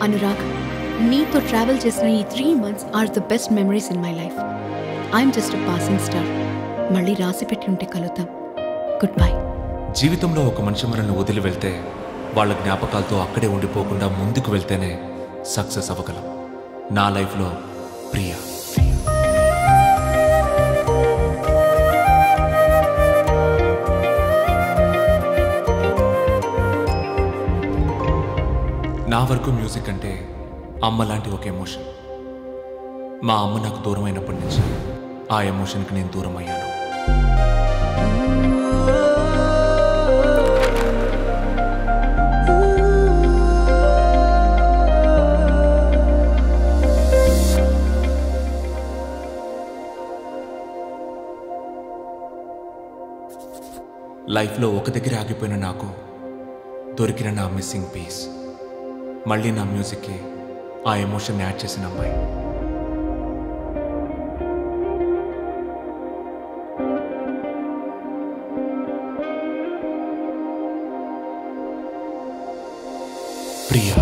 అనురాగ్ నీతో ట్రావెల్ చేసిన ఈ three months are the best memories in my life I'm just passing star మళ్ళీ రాసి పెట్టి ఉంటే కలుద్దాం గుడ్ బై జీవితంలో ఒక మనిషి మనల్ని వదిలి వెళ్తే వాళ్ళ జ్ఞాపకాలతో అక్కడే ఉండిపోకుండా ముందుకు వెళ్తేనే సక్సెస్ అవ్వగలం నా లైఫ్లో ప్రియా నా వరకు మ్యూజిక్ అంటే అమ్మ లాంటి ఒక ఎమోషన్ మా అమ్మ నాకు దూరం అయినప్పటి నుంచి ఆ ఎమోషన్కి నేను దూరం అయ్యాను లైఫ్లో ఒక దగ్గర ఆగిపోయిన నాకు దొరికిన నా మిస్సింగ్ పీస్ మళ్ళీ నా మ్యూజిక్కి ఆ ఎమోషన్ యాడ్ చేసిన అమ్మాయి ప్రియా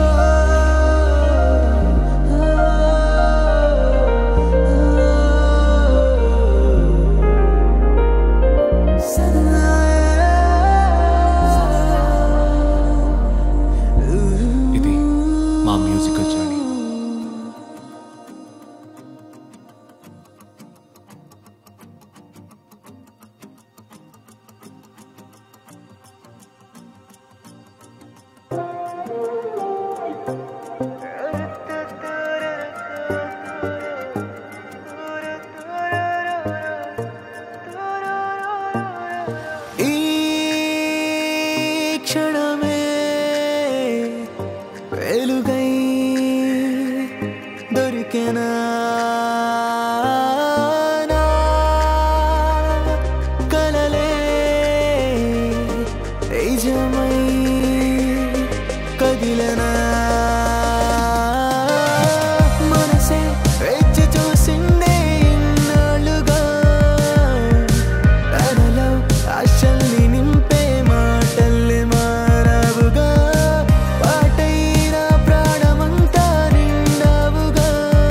ఇది మా మ్యూజికల్ జర్నీ ఈ క్షణమే వెలుగై దొరికెనా నా కలలే నిజమై కదిలనా మనసే వేచి చూసిందే ఇన్నాళ్ళుగా తనలో ఆశల్ని నింపే మాటల్ని మారావుగా పాటైన ప్రాణమంతా నిండావుగా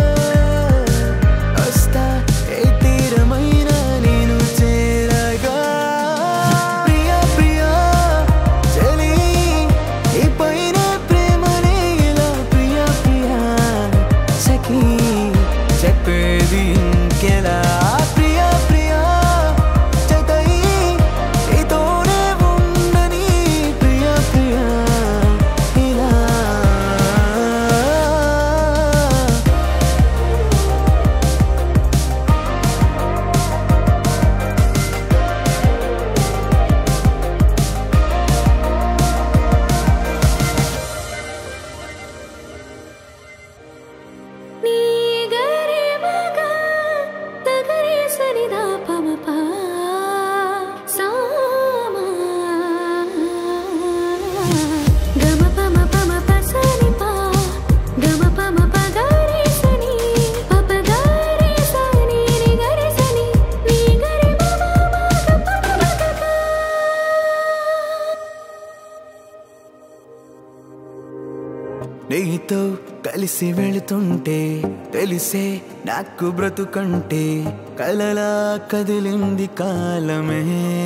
వస్తా ఏ తీరమైన నేను చేరగా ప్రియా ప్రియా చలి ఈ పైన ప్రేమనే ఇలా ప్రియా ప్రియా సఖీ చెప్పేది ఇంకెలా ప్రియా ప్రియా జతై నీతోనే ఉండని ప్రియా ప్రియా ఇలా నీ గరి మగ తగరి సరిదా పమప సామా గమ పమ పమ పసని పా గమ పమ పగరి సని పప గరి సని ని గరి సని నీ గరి మమ మగ పమ మగ నీతో కలిసి వెళుతుంటే తెలిసే నాకు బ్రతుకంటే కలలా కదిలింది కాలమే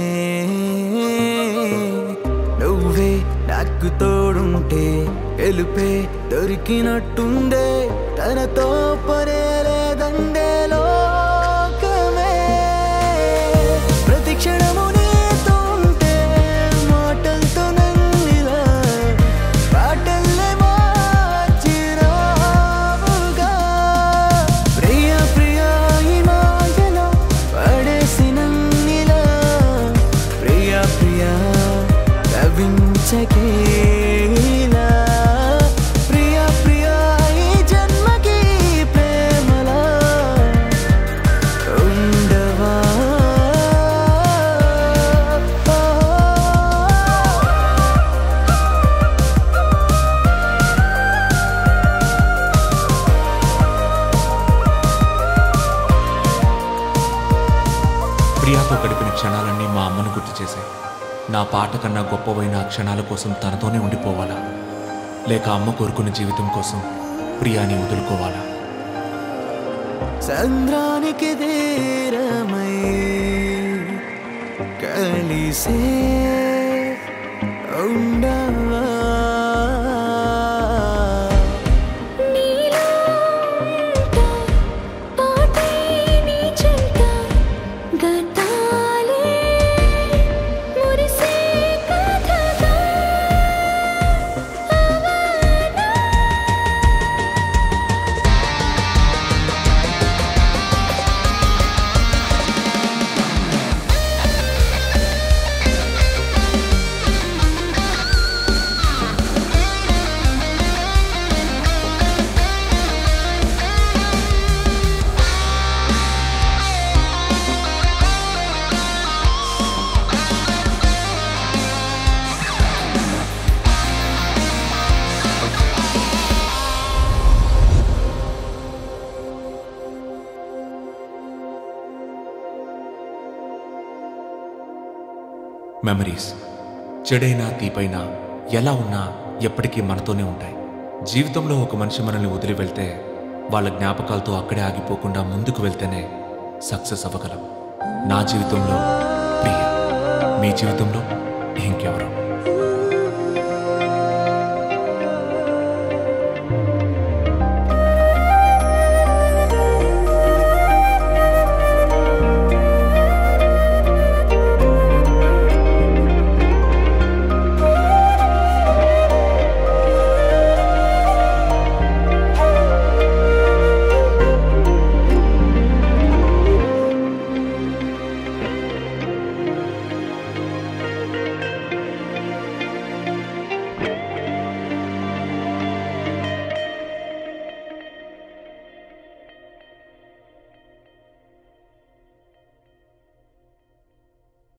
నువ్వే నాకు తోడుంటే ఎలుపే దొరికినట్టుందే తనతో పనే లేదండే లోకమే ప్రతి క్షణము నీతో ఉంటే మాటలతో నన్నిలా పాటల్లే మార్చిరావుగా ప్రియ ప్రియ ఈ మాయలో పడేసి నన్నిలా ప్రియ ప్రియ కవించకేలా ప్రియ ప్రియ ఈ జన్మకి ప్రేమలా ఉండవా ప్రియాతో గడిపిన క్షణాలన్నీ మా అమ్మను గుర్తు చేశాయి నా పాట కన్నా గొప్పవైన ఆ క్షణాల కోసం తనతోనే ఉండిపోవాలా లేక అమ్మ కోరుకున్న జీవితం కోసం ప్రియాని వదులుకోవాలా సంద్రానికి తీరమై కలిసే ఉండవా నీలో ఉంటా పాటే నీ చెంత గతాలే మురిసే కథగా మెమరీస్ చెడైనా తీపైనా ఎలా ఉన్నా ఎప్పటికీ మనతోనే ఉంటాయి జీవితంలో ఒక మనిషి మనల్ని వదిలి వెళ్తే వాళ్ళ జ్ఞాపకాలతో అక్కడే ఆగిపోకుండా ముందుకు వెళ్తేనే సక్సెస్ అవ్వగలం నా జీవితంలో ప్రియ మీ జీవితంలో ఇంకెవరు